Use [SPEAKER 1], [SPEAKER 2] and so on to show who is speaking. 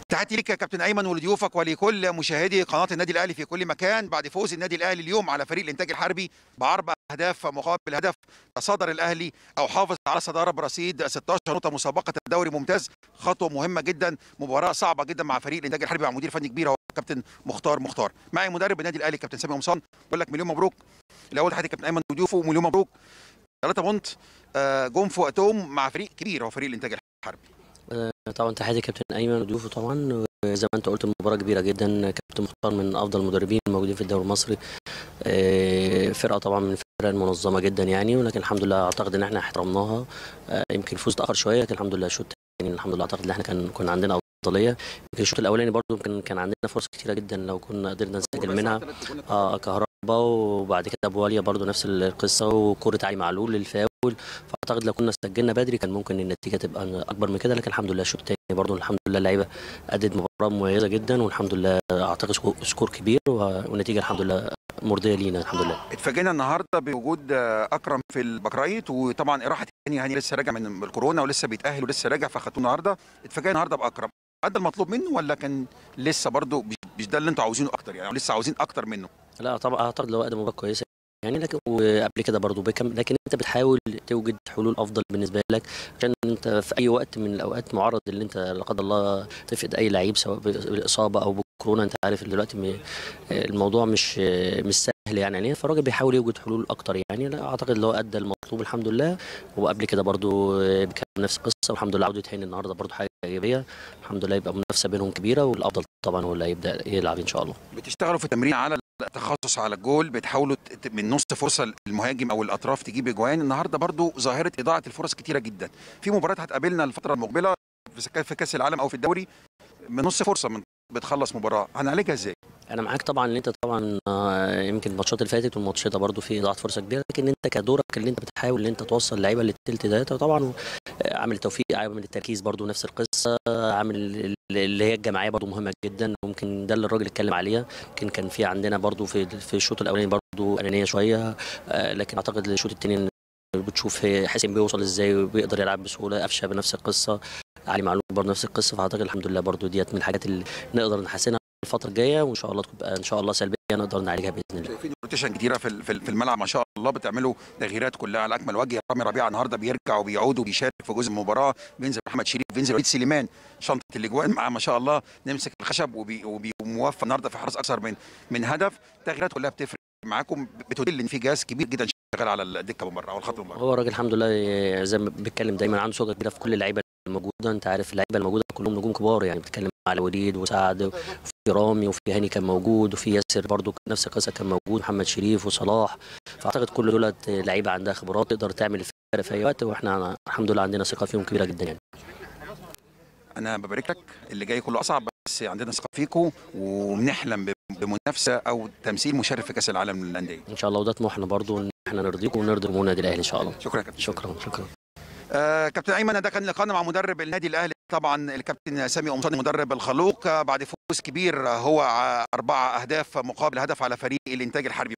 [SPEAKER 1] تحياتي ليك يا كابتن ايمن ولضيوفك ولكل مشاهدي قناه النادي الاهلي في كل مكان بعد فوز النادي الاهلي اليوم على فريق الانتاج الحربي باربع اهداف مقابل هدف تصدر الاهلي او حافظ على صداره برصيد 16 نقطه مسابقه الدوري ممتاز خطوه مهمه جدا مباراه صعبه جدا مع فريق الانتاج الحربي مع مدير فني كبير هو كابتن مختار مختار معي مدرب النادي الاهلي كابتن سامي قمصان بقول لك مليون مبروك الاول تحياتي كابتن ايمن وضيوفه مليون مبروك ثلاثه بونت آه، جم في وقتهم مع فريق كبير هو فريق الانتاج الحربي
[SPEAKER 2] طبعا تحياتي كابتن ايمن وضيوفه طبعا زي ما انت قلت المباراه كبيره جدا كابتن مختار من افضل المدربين الموجودين في الدوري المصري آه، فرقه طبعا من الفرق المنظمه جدا يعني ولكن الحمد لله اعتقد ان احنا احترمناها آه، يمكن الفوز اتاخر شويه لكن الحمد لله الشوط الثاني الحمد لله اعتقد ان احنا كان كنا عندنا افضليه يمكن الشوط الاولاني برضو يمكن كان عندنا فرص كتيره جدا لو كنا قدرنا نسجل منها اه كهرباء وبعد كده ابو عليا برضو نفس القصه وكره علي معلول للفاول فاعتقد لو كنا سجلنا بدري كان ممكن النتيجه تبقى اكبر من كده لكن الحمد لله الشوط الثاني برضو الحمد لله اللعيبه ادت مباراه مميزه جدا والحمد لله اعتقد سكو- سكور كبير والنتيجه الحمد لله مرضيه لينا الحمد لله
[SPEAKER 1] اتفاجئنا النهارده بوجود آه، اكرم في البكرايت وطبعا راحه هاني هاني لسه راجع من الكورونا ولسه بيتاهل ولسه راجع فاخدوه النهارده اتفاجئنا النهارده باكرم ادى المطلوب منه ولا كان لسه برضه مش- مش ده اللي انتوا عاوزينه اكتر يعني لسه عاوزين اكتر منه
[SPEAKER 2] لا طبعا اعتقد لو قدم مباراه كويسه يعني لكن وقبل كده برضه بكم لكن انت بتحاول توجد حلول افضل بالنسبه لك عشان انت في اي وقت من الاوقات معرض ان انت لا قدر الله تفقد اي لعيب سواء بالاصابه او بكورونا انت عارف دلوقتي م- الموضوع مش مش سهل يعني عليه فالراجل بيحاول يوجد حلول اكتر يعني لا اعتقد لو ادى المطلوب الحمد لله وقبل كده برضه كان نفس القصه والحمد لله عوده هاني النهارده برضه حاجه ايجابيه الحمد لله يبقى منافسه بينهم كبيره والافضل طبعا هو اللي هيبدا يلعب ان شاء الله
[SPEAKER 1] بتشتغلوا في التمرين على التخصص على الجول بتحاولوا ت- من نص فرصه المهاجم او الاطراف تجيب اجوان النهارده برضو ظاهره اضاعه الفرص كتيره جدا في مباريات هتقابلنا الفتره المقبله في سك- في كاس العالم او في الدوري من نص فرصه من بتخلص مباراه هنعالجها ازاي
[SPEAKER 2] انا معاك طبعا ان انت طبعا آه، يمكن الماتشات اللي فاتت والماتشات ده برضه في اضاعه فرصه كبيره لكن انت كدورك اللي انت بتحاول ان انت توصل اللعيبه للتلت ده طبعا آه، عامل التوفيق عامل التركيز برضه نفس القصه عامل ال- اللي هي الجماعيه برضه مهمه جدا ممكن ده اللي الراجل اتكلم عليها يمكن كان في عندنا برضه في في الشوط الاولاني برضه انانيه شويه آه، لكن اعتقد الشوط الثاني بتشوف حسين بيوصل ازاي وبيقدر يلعب بسهوله قفشه بنفس القصه علي معلول برضه نفس القصه فاعتقد الحمد لله برضه ديت من الحاجات اللي نقدر نحسنها الفتره الجايه وان شاء الله تبقى ان شاء الله سلبيه نقدر نعالجها باذن الله
[SPEAKER 1] شايفين روتيشن كتيره في ال- في ال- في الملعب ما شاء الله بتعملوا تغييرات كلها على اكمل وجه رامي ربيعه النهارده بيرجع وبيعود وبيشارك في جزء من المباراه بينزل محمد شريف بينزل وليد سليمان شنطه الاجوان معاه ما شاء الله نمسك الخشب وبي- وبي- وموفق النهارده في حرس اكثر من من هدف التغييرات كلها بتفرق معاكم بتدل ان في جهاز كبير جدا شغال على الدكه من بره او الخط من بره
[SPEAKER 2] هو الراجل الحمد لله زي ما بيتكلم دايما عنده ثقه كبيره في كل اللعيبه الموجوده انت عارف اللعيبه الموجوده كلهم نجوم كبار يعني بتتكلم على وليد وسعد وفي رامي وفي هاني كان موجود وفي ياسر برضو نفس القصه كان موجود محمد شريف وصلاح فاعتقد كل دولت لعيبه عندها خبرات تقدر تعمل الفرق في اي وقت واحنا الحمد لله عندنا ثقه فيهم كبيره جدا يعني
[SPEAKER 1] انا ببارك لك اللي جاي كله اصعب بس عندنا ثقه فيكم وبنحلم ب- بمنافسه او تمثيل مشرف في كاس العالم للانديه
[SPEAKER 2] ان شاء الله وده طموحنا برضو ان احنا نرضيكم ونرضي جمهور النادي الاهلي ان شاء الله
[SPEAKER 1] شكرا يا كابتن
[SPEAKER 2] شكرا شكرا
[SPEAKER 1] آه كابتن ايمن ده كان لقاءنا مع مدرب النادي الاهلي طبعا الكابتن سامي قمصاني مدرب الخلوق آه بعد فوز كبير آه، هو ع- اربعه اهداف مقابل هدف على فريق الانتاج الحربي